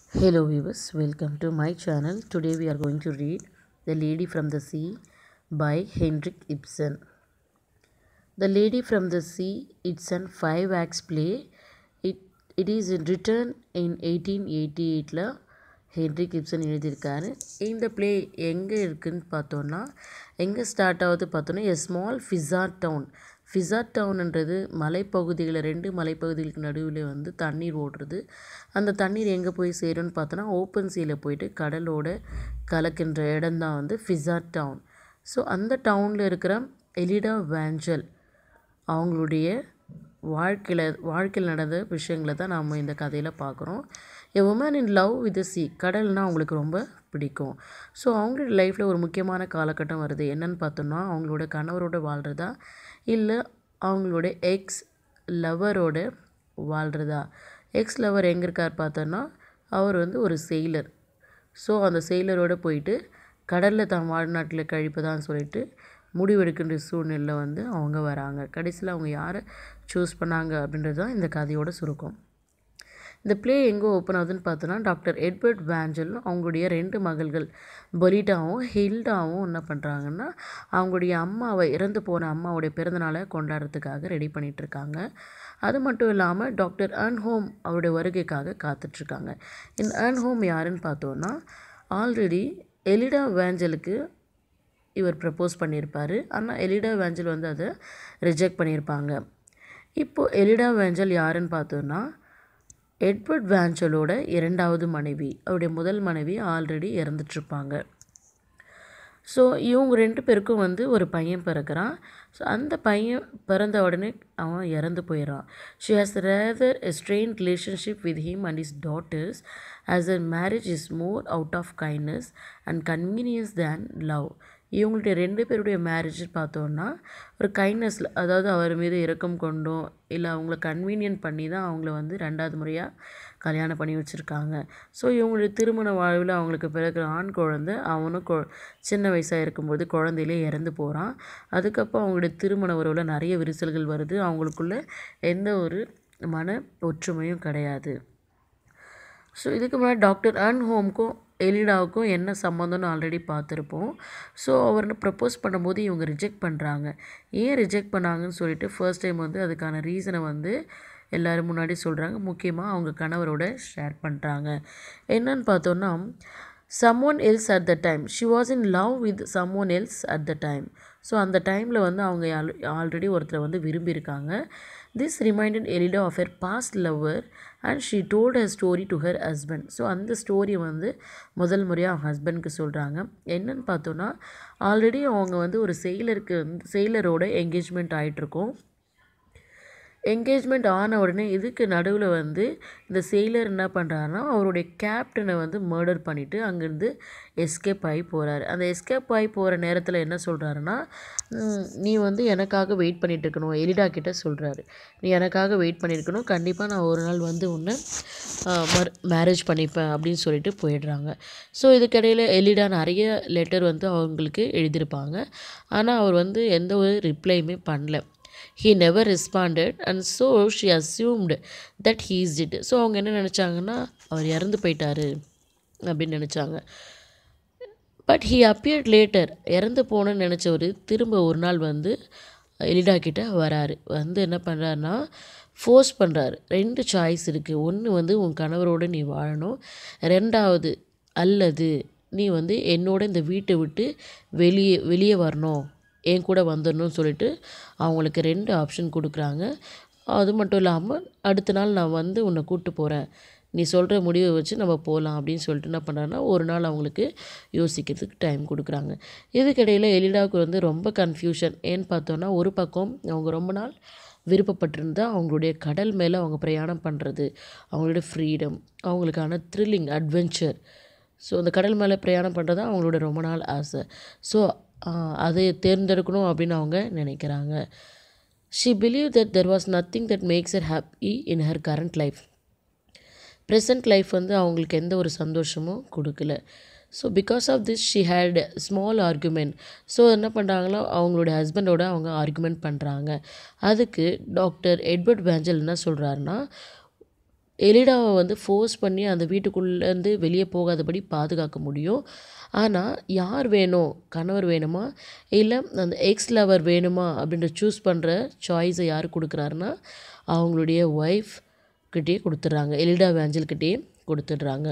Hello viewers, welcome to my channel. Today we are going to read The Lady from the Sea by Henrik Ibsen. The Lady from the Sea, it's an five acts play. It, it is written in 1888ல Henrik Gibson எழுதியிருக்காரு இந்த play எங்கே இருக்குன்னு பார்த்தோன்னா எங்கே start ஆகுது பார்த்தோன்னா a small ஃபிசார் down ஃபிசார் டவுன்ன்றது மலைப்பகுதிகளில் ரெண்டு மலைப்பகுதிகளுக்கு நடுவில் வந்து தண்ணீர் ஓடுறது அந்த தண்ணீர் எங்கே போய் சேரும்னு பார்த்தோன்னா ஓப்பன் சீயில் போயிட்டு கடலோட கலக்கின்ற இடம் தான் வந்து ஃபிசார் டவுன் ஸோ அந்த டவுனில் இருக்கிற எலிடா வேஞ்சல் அவங்களுடைய வாழ்க்கையில் வாழ்க்கையில் நடந்த விஷயங்களை தான் நாம் இந்த கதையில் பார்க்குறோம் a woman in love with sea கடல்னால் அவங்களுக்கு ரொம்ப பிடிக்கும் ஸோ அவங்களோட லைஃப்பில் ஒரு முக்கியமான காலகட்டம் வருது என்னன்னு பார்த்தோம்னா அவங்களோட கணவரோட வாழ்கிறதா இல்லை அவங்களோட எக்ஸ் லவரோட வாழ்கிறதா எக்ஸ் லவர் எங்கே இருக்கார் பார்த்தோன்னா அவர் வந்து ஒரு செயிலர் ஸோ அந்த செயிலரோடு போயிட்டு கடலில் தான் வாழ்நாட்டில் கழிப்பதான்னு சொல்லிட்டு முடிவெடுக்கின்ற சூழ்நிலை வந்து அவங்க வராங்க கடைசியில் அவங்க யாரை சூஸ் பண்ணாங்க அப்படின்றது தான் இந்த கதையோட சுருக்கம் இந்த ப்ளே எங்கே ஓப்பன் ஆகுதுன்னு பார்த்தோன்னா டாக்டர் எட்வர்ட் வேஞ்சலும் அவங்களுடைய ரெண்டு மகள்கள் பொலிட்டாவும் ஹில்டாவும் என்ன பண்ணுறாங்கன்னா அவங்களுடைய அம்மாவை இறந்து போன அம்மாவுடைய பிறந்தநாளை கொண்டாடுறதுக்காக ரெடி பண்ணிகிட்ருக்காங்க அது மட்டும் இல்லாமல் டாக்டர் அன்ஹோம் அவருடைய வருகைக்காக காத்துட்ருக்காங்க இந்த அன்ஹோம் யாருன்னு பார்த்தோன்னா ஆல்ரெடி எலிடா வேஞ்சலுக்கு இவர் ப்ரப்போஸ் பண்ணியிருப்பார் ஆனால் எலிடா வேஞ்சல் வந்து அதை ரிஜெக்ட் பண்ணியிருப்பாங்க இப்போது எலிடா வேஞ்சல் யாருன்னு பார்த்தோன்னா எட்வர்ட் வேஞ்சலோட இரண்டாவது மனைவி அவருடைய முதல் மனைவி ஆல்ரெடி இறந்துட்டுருப்பாங்க ஸோ இவங்க ரெண்டு பேருக்கும் வந்து ஒரு பையன் பிறக்கிறான் ஸோ அந்த பையன் பிறந்த உடனே அவன் இறந்து போயிடறான் she has rather a strain relationship with him and his daughters as a marriage is more out of kindness and convenience than love இவங்களுடைய ரெண்டு பேருடைய மேரேஜ் பார்த்தோன்னா ஒரு கைண்ட்னஸில் அதாவது அவர் மீது இரக்கம் கொண்டும் இல்லை அவங்கள கன்வீனியன்ட் பண்ணி தான் அவங்கள வந்து ரெண்டாவது முறையாக கல்யாணம் பண்ணி வச்சுருக்காங்க ஸோ இவங்களுடைய திருமண வாழ்வில் அவங்களுக்கு பிறகு ஆண் குழந்தை அவனும் கொ சின்ன வயசாக இருக்கும்போது குழந்தையிலே இறந்து போகிறான் அதுக்கப்புறம் அவங்களுடைய திருமண உறவில் நிறைய விரிசல்கள் வருது அவங்களுக்குள்ள எந்த ஒரு மன ஒற்றுமையும் கிடையாது ஸோ இதுக்கு முன்னாடி டாக்டர் அன் ஹோம்க்கும் எலிடாவுக்கும் என்ன சம்மந்தம்னு ஆல்ரெடி பார்த்துருப்போம் ஸோ அவர் ப்ரப்போஸ் பண்ணும்போது இவங்க ரிஜெக்ட் பண்ணுறாங்க ஏன் ரிஜெக்ட் பண்ணாங்கன்னு சொல்லிட்டு ஃபர்ஸ்ட் டைம் வந்து அதுக்கான ரீசனை வந்து எல்லோரும் முன்னாடி சொல்கிறாங்க முக்கியமாக அவங்க கணவரோட ஷேர் பண்ணுறாங்க என்னன்னு பார்த்தோன்னா someone else at the time she was in love with someone else at the time so அந்த டைமில் வந்து அவங்க ஆல்ரெடி ஒருத்தரை வந்து விரும்பியிருக்காங்க this reminded Ellida of her past lover and she told her story to her husband so அந்த ஸ்டோரியை வந்து முதல் முறையாக அவங்க ஹஸ்பண்டுக்கு சொல்கிறாங்க என்னன்னு பார்த்தோன்னா ஆல்ரெடி அவங்க வந்து ஒரு செயலருக்கு வந்து செயலரோட என்கேஜ்மெண்ட் ஆகிட்ருக்கோம் என்கேஜ்மெண்ட் ஆன உடனே இதுக்கு நடுவில் வந்து இந்த செயலர் என்ன பண்ணுறாருனா அவருடைய கேப்டனை வந்து மர்டர் பண்ணிவிட்டு அங்கேருந்து எஸ்கேப் ஆகி போகிறாரு அந்த எஸ்கேப் ஆகி போகிற நேரத்தில் என்ன சொல்கிறாருன்னா நீ வந்து எனக்காக வெயிட் பண்ணிட்டு இருக்கணும் எலிடா கிட்ட சொல்கிறாரு நீ எனக்காக வெயிட் பண்ணியிருக்கணும் கண்டிப்பாக நான் ஒரு நாள் வந்து உன்னை மர் மேரேஜ் பண்ணிப்பேன் அப்படின்னு சொல்லிட்டு போயிடுறாங்க ஸோ இதுக்கிடையில் எலிடா நிறைய லெட்டர் வந்து அவங்களுக்கு எழுதியிருப்பாங்க ஆனால் அவர் வந்து எந்த ஒரு ரிப்ளையுமே பண்ணல he never responded and so she assumed that he's dead so அவங்க என்ன நினச்சாங்கன்னா அவர் இறந்து போயிட்டாரு அப்படின்னு நினச்சாங்க பட் ஹீ அப்பியர்ட் லேட்டர் இறந்து போனேன்னு நினச்சவர் திரும்ப ஒரு நாள் வந்து எலிடா கிட்ட வராரு வந்து என்ன பண்ணுறாருனா ஃபோர்ஸ் பண்ணுறாரு ரெண்டு சாய்ஸ் இருக்குது ஒன்று வந்து உன் கணவரோடு நீ வாழணும் ரெண்டாவது அல்லது நீ வந்து என்னோட இந்த வீட்டை விட்டு வெளியே வெளியே வரணும் என் கூட வந்துடணும்னு சொல்லிட்டு அவங்களுக்கு ரெண்டு ஆப்ஷன் கொடுக்குறாங்க அது மட்டும் இல்லாமல் அடுத்த நாள் நான் வந்து உன்னை கூப்பிட்டு போகிறேன் நீ சொல்கிற முடிவை வச்சு நம்ம போகலாம் அப்படின்னு சொல்லிட்டு என்ன பண்ணுறாங்கன்னா ஒரு நாள் அவங்களுக்கு யோசிக்கிறதுக்கு டைம் கொடுக்குறாங்க இதுக்கிடையில் எலிடாவுக்கு வந்து ரொம்ப கன்ஃபியூஷன் ஏன்னு பார்த்தோன்னா ஒரு பக்கம் அவங்க ரொம்ப நாள் விருப்பப்பட்டிருந்தா அவங்களுடைய கடல் மேலே அவங்க பிரயாணம் பண்ணுறது அவங்களுடைய ஃப்ரீடம் அவங்களுக்கான த்ரில்லிங் அட்வென்ச்சர் ஸோ அந்த கடல் மேலே பிரயாணம் பண்ணுறது அவங்களோட ரொம்ப நாள் ஆசை ஸோ அதை தேர்ந்தெடுக்கணும் அப்படின்னு அவங்க நினைக்கிறாங்க she believe that there was nothing that makes her happy in her current life present life வந்து அவங்களுக்கு எந்த ஒரு சந்தோஷமும் கொடுக்கல so because of this she had small argument so என்ன பண்ணுறாங்களோ அவங்களோட ஹஸ்பண்டோட அவங்க ஆர்குமெண்ட் பண்ணுறாங்க அதுக்கு டாக்டர் எட்வர்ட் வேஞ்சல் என்ன சொல்கிறாருன்னா எலிடாவை வந்து ஃபோர்ஸ் பண்ணி அந்த வீட்டுக்குள்ளேருந்து வெளியே போகாதபடி பாதுகாக்க முடியும் ஆனால் யார் வேணும் கணவர் வேணுமா இல்லை அந்த எக்ஸ் லவர் வேணுமா அப்படின்ற சூஸ் பண்ணுற சாய்ஸை யார் கொடுக்குறாருன்னா அவங்களுடைய ஒய்ஃப் கிட்டே கொடுத்துட்றாங்க எலிடா வேஞ்சல்கிட்டே கொடுத்துட்றாங்க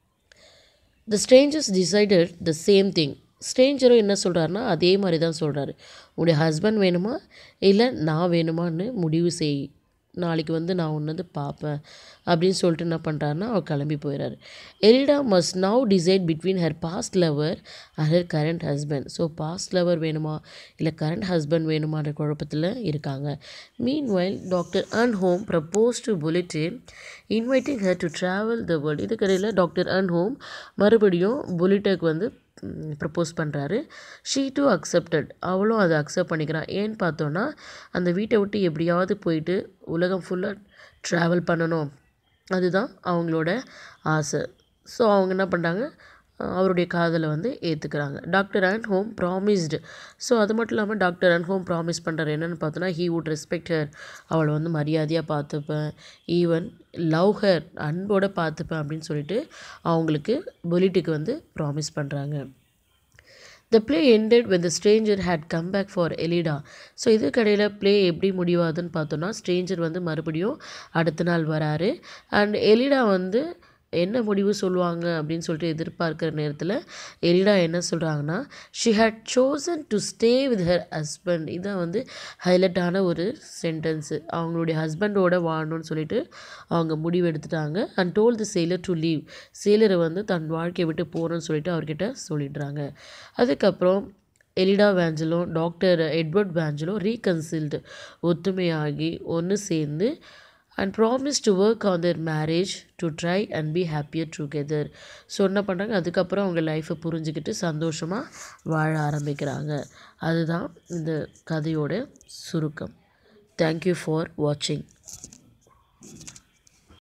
the strangers decided the same thing ஸ்ட்ரேஞ்சரும் என்ன சொல்கிறாருன்னா அதே மாதிரி தான் சொல்கிறாரு உன்னுடைய ஹஸ்பண்ட் வேணுமா இல்லை நான் வேணுமான்னு முடிவு செய் நாளைக்கு வந்து நான் உன்னை வந்து பார்ப்பேன் அப்படின்னு சொல்லிட்டு என்ன பண்ணுறாருன்னா அவர் கிளம்பி போயிடுறாரு Ellida must now decide between her past lover and her current husband so past lover வேணுமா இல்லை கரண்ட் ஹஸ்பண்ட் வேணுமான்ற குழப்பத்தில் இருக்காங்க மீன் வைல் டாக்டர் அன் ஹோம் ப்ரப்போஸ் டு புலிட்டின் inviting her to travel the world இதுக்கடையில் டாக்டர் அன் ஹோம் மறுபடியும் புலிட்டக்கு வந்து ப்ரப்போஸ் பண்ணுறாரு ஷீ டூ அக்செப்டட் அவளும் அதை அக்செப்ட் பண்ணிக்கிறான் ஏன்னு பார்த்தோன்னா அந்த வீட்டை விட்டு எப்படியாவது போயிட்டு உலகம் ஃபுல்லாக ட்ராவல் பண்ணணும் அதுதான் அவங்களோட ஆசை ஸோ அவங்க என்ன பண்ணுறாங்க அவருடைய காதலை வந்து ஏற்றுக்கிறாங்க doctor Arnholm promised so அது மட்டும் இல்லாமல் டாக்டர் அண்ட் ஹோம் ப்ராமிஸ் பண்ணுறாரு என்னென்னு பார்த்தோன்னா ஹீ வுட் ரெஸ்பெக்ட் ஹர் அவளை வந்து மரியாதையாக பார்த்துப்பேன் ஈவன் லவ் ஹர் அன்போடு பார்த்துப்பேன் அப்படின்னு சொல்லிட்டு அவங்களுக்கு பொலிட்டுக்கு வந்து ப்ராமிஸ் பண்ணுறாங்க the play ended when the stranger had come back for Ellida so இது கடையில் ப்ளே எப்படி முடிவாதுன்னு பார்த்தோன்னா ஸ்ட்ரேஞ்சர் வந்து மறுபடியும் அடுத்த நாள் வராரு அண்ட் எலிடா வந்து என்ன முடிவு சொல்லுவாங்க அப்படின்னு சொல்லிட்டு எதிர்பார்க்குற நேரத்தில் எலிடா என்ன சொல்கிறாங்கன்னா she had chosen to stay with her husband இதான் வந்து ஹைலைட்டான ஒரு சென்டென்ஸு அவங்களுடைய ஹஸ்பண்டோட வாழணும்னு சொல்லிட்டு அவங்க முடிவு எடுத்துட்டாங்க and told the sailor to leave சேலரை வந்து தன் வாழ்க்கையை விட்டு போகிறோன்னு சொல்லிட்டு அவர்கிட்ட சொல்லிடுறாங்க அதுக்கப்புறம் எலிடா வேஞ்சலும் டாக்டர் எட்வர்ட் வேஞ்சலும் ரீகன்சில்டு ஒத்துமையாகி ஒன்று சேர்ந்து and promise to work on their marriage to try and be happier together so என்ன பண்ணுறாங்க அதுக்கப்புறம் அவங்க லைஃப்பை புரிஞ்சுக்கிட்டு சந்தோஷமாக வாழ ஆரம்பிக்கிறாங்க அதுதான் இந்த கதையோட சுருக்கம் தேங்க்யூ ஃபார் வாட்சிங்